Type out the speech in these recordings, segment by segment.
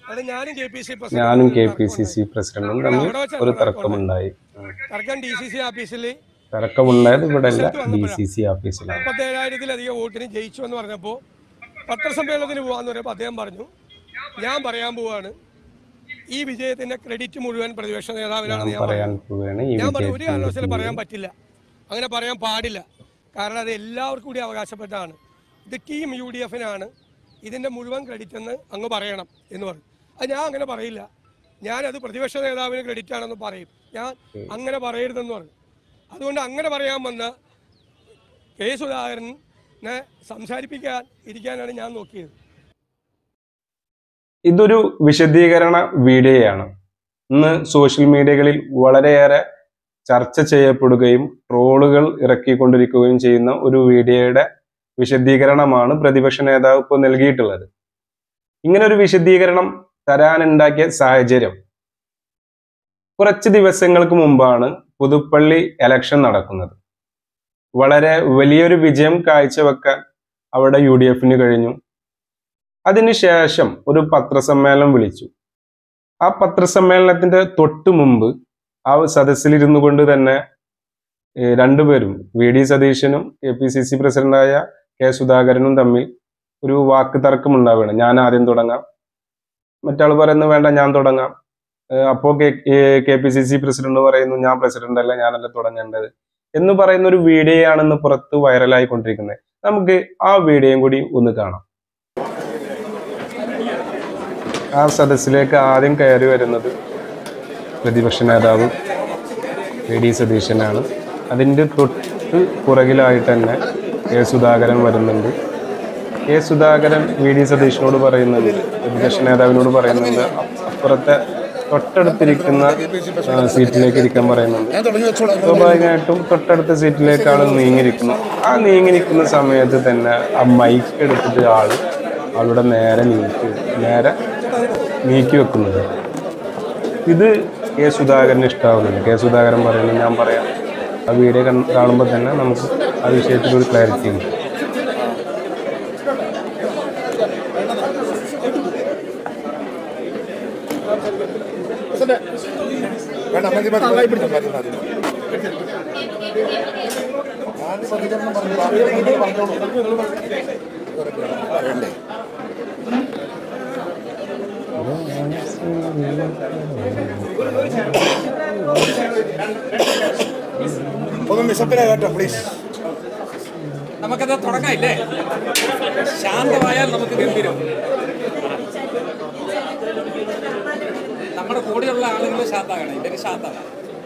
അത് ഞാനും K P C ഞാനും കെ പി സി സി പ്രസിഡന്റും തമ്മിൽ ഒരു തർക്കമുണ്ടായി ഉം. തർക്കം ഡി സി സി ഓഫീസിൽ തർക്കമുണ്ടായത് ഇവിടെ അല്ല ഡി സി സി ഓഫീസിലാണ് മുപ്പത്തേഴായിരത്തിലധികം വോട്ടിന് ജയിച്ചു എന്ന് പറഞ്ഞപ്പോൾ പത്രസമ്മേളനത്തിന് പോകാന്ന് പറഞ്ഞപ്പോൾ അദ്ദേഹം പറഞ്ഞു ഞാൻ പറയാൻ പോവാണ് ഈ വിജയത്തിന്റെ ക്രെഡിറ്റ് മുഴുവൻ പ്രതിപക്ഷ നേതാവിനാണെന്ന് ഞാൻ പറഞ്ഞു പറയാൻ പോവുകയാണ് ഈ ഞാൻ പറഞ്ഞു ഒരു വിജയത്തിന്റെ കാരണവശാലും പറയാൻ പറ്റില്ല അങ്ങനെ പറയാൻ പാടില്ല കാരണം അത് എല്ലാവർക്കും കൂടി അവകാശപ്പെട്ടതാണ് ഇത് ടീം യു ഡി എഫിനാണ് ഇതിന്റെ മുഴുവൻ ക്രെഡിറ്റ് എന്ന് അങ്ങ് പറയണം എന്ന് പറഞ്ഞു അത് ഞാൻ അങ്ങനെ പറയില്ല ഞാനത് പ്രതിപക്ഷ നേതാവിന് ക്രെഡിറ്റ് ആണെന്ന് പറയും ഞാൻ അങ്ങനെ പറയരുതെന്ന് പറഞ്ഞു അതുകൊണ്ട് അങ്ങനെ പറയാൻ വന്ന കെ സുധാകരനെ സംസാരിപ്പിക്കാൻ ഇരിക്കാനാണ് ഞാൻ നോക്കിയത് ഇതൊരു വിശദീകരണ വീഡിയോയാണ് ഇന്ന് സോഷ്യൽ മീഡിയകളിൽ വളരെയേറെ ചർച്ച ചെയ്യപ്പെടുകയും ട്രോളുകൾ ഇറക്കിക്കൊണ്ടിരിക്കുകയും ചെയ്യുന്ന ഒരു വീഡിയോയുടെ വിശദീകരണമാണ് പ്രതിപക്ഷ നേതാവ് ഇപ്പോൾ നൽകിയിട്ടുള്ളത് ഇങ്ങനെ ഒരു വിശദീകരണം തരാനുണ്ടാക്കിയ സാഹചര്യം കുറച്ച് ദിവസങ്ങൾക്ക് മുമ്പാണ് പുതുപ്പള്ളി എലക്ഷൻ നടക്കുന്നത് വളരെ വലിയൊരു വിജയം കാഴ്ചവെക്കാൻ അവിടെ യു ഡി എഫിന് കഴിഞ്ഞു അതിനുശേഷം ഒരു പത്രസമ്മേളനം വിളിച്ചു ആ പത്രസമ്മേളനത്തിന്റെ തൊട്ടു മുമ്പ് ആ സദസ്സിലിരുന്നു കൊണ്ട് തന്നെ ഏഹ് രണ്ടുപേരും വി ഡി സതീശനും കെ പി സി സി പ്രസിഡന്റായ കെ സുധാകരനും തമ്മിൽ ഒരു വാക്ക് തർക്കം ഉണ്ടാവുകയാണ് ഞാൻ ആദ്യം തുടങ്ങാം മറ്റാൾ പറയുന്നു വേണ്ട ഞാൻ തുടങ്ങാം ഏഹ് അപ്പോ K K P C C president പറയുന്നു ഞാൻ പ്രസിഡന്റ് അല്ല ഞാനല്ല തുടങ്ങേണ്ടത് എന്ന് പറയുന്ന ഒരു വീഡിയോ ആണെന്ന് പുറത്ത് വൈറലായിക്കൊണ്ടിരിക്കുന്നത് നമുക്ക് ആ വീഡിയോയും കൂടി ഒന്ന് കാണാം ആ സദസ്സിലേക്ക് ആദ്യം കയറി വരുന്നത് പ്രതിപക്ഷ നേതാവ് എ ഡി സതീശനാണ് അതിൻ്റെ തൊട്ട് പുറകിലായിട്ട് തന്നെ കെ സുധാകരൻ വരുന്നുണ്ട് കെ സുധാകരൻ വി ഡി സതീശനോട് പറയുന്നുണ്ട് പ്രതിപക്ഷ നേതാവിനോട് പറയുന്നുണ്ട് അപ്പ- അപ്പുറത്തെ തൊട്ടടുത്തിരിക്കുന്ന ആ, സീറ്റിലേക്ക് ഇരിക്കാൻ പറയുന്നുണ്ട് സ്വാഭാവികമായിട്ടും തൊട്ടടുത്ത സീറ്റിലേക്കാണ് നീങ്ങിയിരിക്കുന്നത് ആ നീങ്ങിയിരിക്കുന്ന സമയത്ത് തന്നെ ആ മൈക്ക് എടുത്തിട്ട് ആള് ആളുടെ നേരെ നീക്കി നേരെ നീക്കി വെക്കുന്നത് ഇത് കെ സുധാകരന് ഇഷ്ടാവുന്നില്ല കെ സുധാകരൻ പറയുന്നു ഞാൻ പറയാം ആ വീഡിയോ കാണുമ്പോൾ തന്നെ നമുക്ക് ആ വിഷയത്തിൽ ഒരു ക്ലാരിറ്റി ഉണ്ട് വേണ്ട മതി മതി മതി മതി മതി ഞാൻ പ്രതികരണം പറഞ്ഞു ബാക്കി നിങ്ങൾ പറഞ്ഞോളൂ വേണ്ടേ ഒന്ന് നിശബ്ദരാ കേട്ടോ പ്ലീസ് നമുക്കത് തുടങ്ങാം ഇല്ലേ ശാന്തമായാൽ നമുക്ക് ഗംഭീരം നമ്മുടെ കൂടെയുള്ള ആളുകൾ ശാന്താകണം ഇവര് ശാന്തമാണ്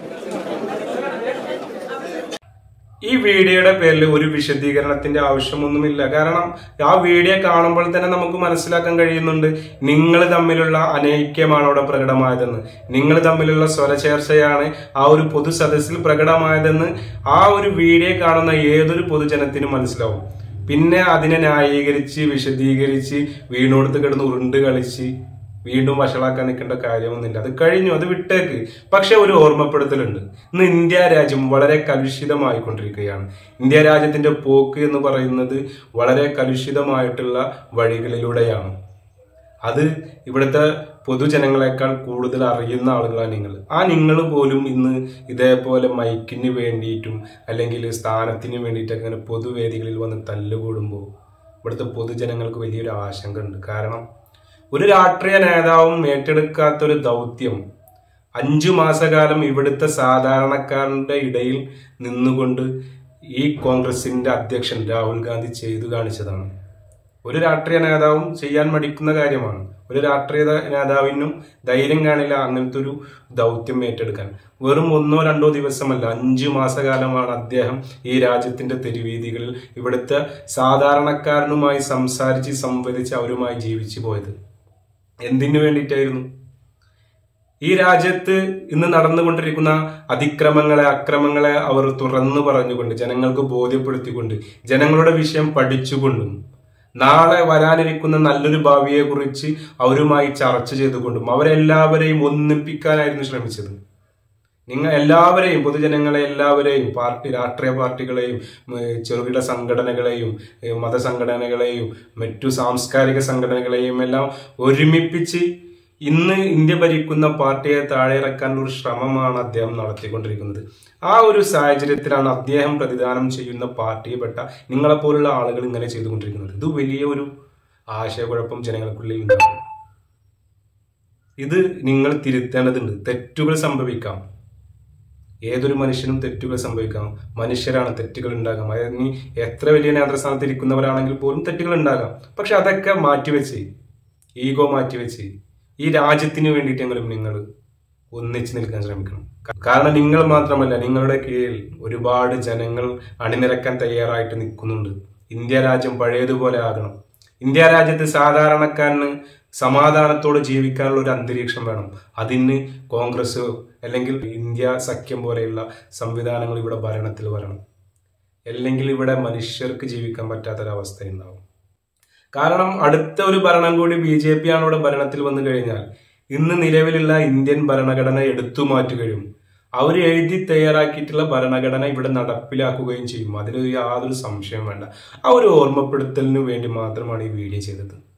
ഈ വീഡിയോയുടെ പേരിൽ ഒരു വിശദീകരണത്തിന്റെ ആവശ്യമൊന്നുമില്ല കാരണം ആ വീഡിയോ കാണുമ്പോൾ തന്നെ നമുക്ക് മനസ്സിലാക്കാൻ കഴിയുന്നുണ്ട് നിങ്ങൾ തമ്മിലുള്ള അനൈക്യമാണ് അവിടെ പ്രകടമായതെന്ന് നിങ്ങൾ തമ്മിലുള്ള സ്വരചേർച്ചയാണ് ആ ഒരു പൊതു സദസ്സിൽ പ്രകടമായതെന്ന് ആ ഒരു വീഡിയോ കാണുന്ന ഏതൊരു പൊതുജനത്തിനും മനസ്സിലാവും പിന്നെ അതിനെ ന്യായീകരിച്ച് വിശദീകരിച്ച് വീണോടുത്ത് കിടന്ന് ഉരുണ്ട് കളിച്ച് വീണ്ടും വഷളാക്കാൻ നിൽക്കേണ്ട കാര്യമൊന്നുമില്ല അത് കഴിഞ്ഞു അത് വിട്ടേക്ക് പക്ഷെ ഒരു ഓർമ്മപ്പെടുത്തലുണ്ട് ഇന്ന് ഇന്ത്യ രാജ്യം വളരെ കലുഷിതമായിക്കൊണ്ടിരിക്കുകയാണ് ഇന്ത്യ രാജ്യത്തിന്റെ പോക്ക് എന്ന് പറയുന്നത് വളരെ കലുഷിതമായിട്ടുള്ള വഴികളിലൂടെയാണ് അത് ഇവിടുത്തെ പൊതുജനങ്ങളെക്കാൾ കൂടുതൽ അറിയുന്ന ആളുകളാണ് നിങ്ങൾ ആ നിങ്ങൾ പോലും ഇന്ന് ഇതേപോലെ മൈക്കിന് വേണ്ടിയിട്ടും അല്ലെങ്കിൽ സ്ഥാനത്തിന് വേണ്ടിയിട്ടൊക്കെ ഇങ്ങനെ പൊതുവേദികളിൽ വന്ന് തല്ലുകൂടുമ്പോൾ ഇവിടുത്തെ പൊതുജനങ്ങൾക്ക് വലിയൊരു ആശങ്ക ഉണ്ട് കാരണം ഒരു രാഷ്ട്രീയ നേതാവും ഏറ്റെടുക്കാത്തൊരു ദൗത്യം അഞ്ചു മാസകാലം ഇവിടുത്തെ സാധാരണക്കാരന്റെ ഇടയിൽ നിന്നുകൊണ്ട് ഈ കോൺഗ്രസിന്റെ അധ്യക്ഷൻ രാഹുൽ ഗാന്ധി ചെയ്തു കാണിച്ചതാണ് ഒരു രാഷ്ട്രീയ നേതാവും ചെയ്യാൻ മടിക്കുന്ന കാര്യമാണ് ഒരു രാഷ്ട്രീയ നേതാവിനും ധൈര്യം കാണില്ല അങ്ങനത്തെ ഒരു ദൗത്യം ഏറ്റെടുക്കാൻ വെറും ഒന്നോ രണ്ടോ ദിവസമല്ല അഞ്ചു മാസകാലമാണ് അദ്ദേഹം ഈ രാജ്യത്തിന്റെ തെരുവീതികളിൽ ഇവിടുത്തെ സാധാരണക്കാരനുമായി സംസാരിച്ച് സംവദിച്ച് അവരുമായി ജീവിച്ചു പോയത് എന്തിനു വേണ്ടിയിട്ടായിരുന്നു ഈ രാജ്യത്ത് ഇന്ന് നടന്നുകൊണ്ടിരിക്കുന്ന അതിക്രമങ്ങളെ അക്രമങ്ങളെ അവർ തുറന്നു പറഞ്ഞുകൊണ്ട് ജനങ്ങൾക്ക് ബോധ്യപ്പെടുത്തിക്കൊണ്ട് ജനങ്ങളുടെ വിഷയം പഠിച്ചുകൊണ്ടും നാളെ വരാനിരിക്കുന്ന നല്ലൊരു ഭാവിയെ കുറിച്ച് അവരുമായി ചർച്ച ചെയ്തുകൊണ്ടും അവരെല്ലാവരെയും ഒന്നിപ്പിക്കാനായിരുന്നു ശ്രമിച്ചത് നിങ്ങൾ എല്ലാവരെയും പൊതുജനങ്ങളെ എല്ലാവരെയും പാർട്ടി രാഷ്ട്രീയ പാർട്ടികളെയും ഉം, ചെറുകിട സംഘടനകളെയും ഏ, മതസംഘടനകളെയും മറ്റു സാംസ്കാരിക സംഘടനകളെയും എല്ലാം ഒരുമിപ്പിച്ച് ഇന്ന് ഇന്ത്യ ഭരിക്കുന്ന പാർട്ടിയെ താഴെ ഇറക്കാനുള്ള ഒരു ശ്രമമാണ് അദ്ദേഹം നടത്തിക്കൊണ്ടിരിക്കുന്നത് ആ ഒരു സാഹചര്യത്തിലാണ് അദ്ദേഹം പ്രതിദാനം ചെയ്യുന്ന പാർട്ടിയെപ്പെട്ട നിങ്ങളെപ്പോലുള്ള ആളുകൾ ഇങ്ങനെ ചെയ്തുകൊണ്ടിരിക്കുന്നത് ഇത് വലിയ ഒരു ആശയക്കുഴപ്പം ജനങ്ങൾക്കുള്ളിൽ ഉണ്ടാകും ഇത് നിങ്ങൾ തിരുത്തേണ്ടതുണ്ട് തെറ്റുകൾ സംഭവിക്കാം ഏതൊരു മനുഷ്യനും തെറ്റുകൾ സംഭവിക്കാം മനുഷ്യരാണ് തെറ്റുകൾ ഉണ്ടാകാം അതായത് നീ എത്ര വലിയ നേതൃസ്ഥാനത്ത് ഇരിക്കുന്നവരാണെങ്കിൽ പോലും തെറ്റുകൾ ഉണ്ടാകാം പക്ഷെ അതൊക്കെ മാറ്റിവെച്ച് ഈഗോ മാറ്റിവെച്ച് ഈ രാജ്യത്തിന് വേണ്ടിയിട്ടെങ്കിലും നിങ്ങൾ ഒന്നിച്ച് നിൽക്കാൻ ശ്രമിക്കണം കാരണം നിങ്ങൾ മാത്രമല്ല നിങ്ങളുടെ കീഴിൽ ഒരുപാട് ജനങ്ങൾ അണിനിരക്കാൻ തയ്യാറായിട്ട് നിൽക്കുന്നുണ്ട് ഇന്ത്യ രാജ്യം പഴയതുപോലെ ആകണം ഇന്ത്യ രാജ്യത്ത് സാധാരണക്കാരന് സമാധാനത്തോടെ ജീവിക്കാനുള്ള ഒരു അന്തരീക്ഷം വേണം അതിന് കോൺഗ്രസ് അല്ലെങ്കിൽ ഇന്ത്യ സഖ്യം പോലെയുള്ള സംവിധാനങ്ങൾ ഇവിടെ ഭരണത്തിൽ വരണം അല്ലെങ്കിൽ ഇവിടെ മനുഷ്യർക്ക് ജീവിക്കാൻ പറ്റാത്തൊരവസ്ഥ ഉണ്ടാവും കാരണം അടുത്ത ഒരു ഭരണം കൂടി ബി ജെ പി ആണ് ഇവിടെ ഭരണത്തിൽ വന്നു കഴിഞ്ഞാൽ ഇന്ന് നിലവിലുള്ള ഇന്ത്യൻ ഭരണഘടന എടുത്തു മാറ്റുകയും അവർ എഴുതി തയ്യാറാക്കിയിട്ടുള്ള ഭരണഘടന ഇവിടെ നടപ്പിലാക്കുകയും ചെയ്യും അതിലൊരു യാതൊരു സംശയം വേണ്ട ആ ഒരു ഓർമ്മപ്പെടുത്തലിന് വേണ്ടി മാത്രമാണ് ഈ വീഡിയോ ചെയ്തത്